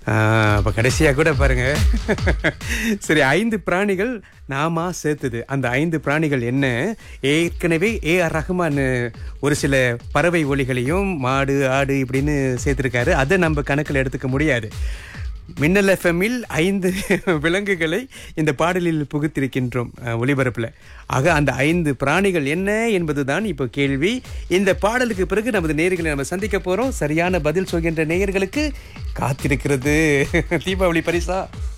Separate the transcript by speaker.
Speaker 1: அப்போ கடைசியாக கூட பாருங்க சரி ஐந்து பிராணிகள் நாமா சேர்த்துது அந்த ஐந்து பிராணிகள் என்ன ஏற்கனவே ஏ ஆர் ரஹ்மான் ஒரு சில பறவை ஒலிகளையும் மாடு ஆடு இப்படின்னு சேர்த்துருக்காரு அதை நம்ம கணக்கில் எடுத்துக்க முடியாது மின்னல் எஃப்எம்மில் ஐந்து விலங்குகளை இந்த பாடலில் புகுத்திருக்கின்றோம் அஹ், ஒலிபரப்புல ஆக அந்த ஐந்து பிராணிகள் என்ன என்பதுதான் இப்போ கேள்வி இந்த பாடலுக்கு பிறகு நமது நேயர்களை நம்ம சந்திக்க போறோம் சரியான பதில் சொல்கின்ற நேயர்களுக்கு காத்திருக்கிறது தீபாவளி பரிசா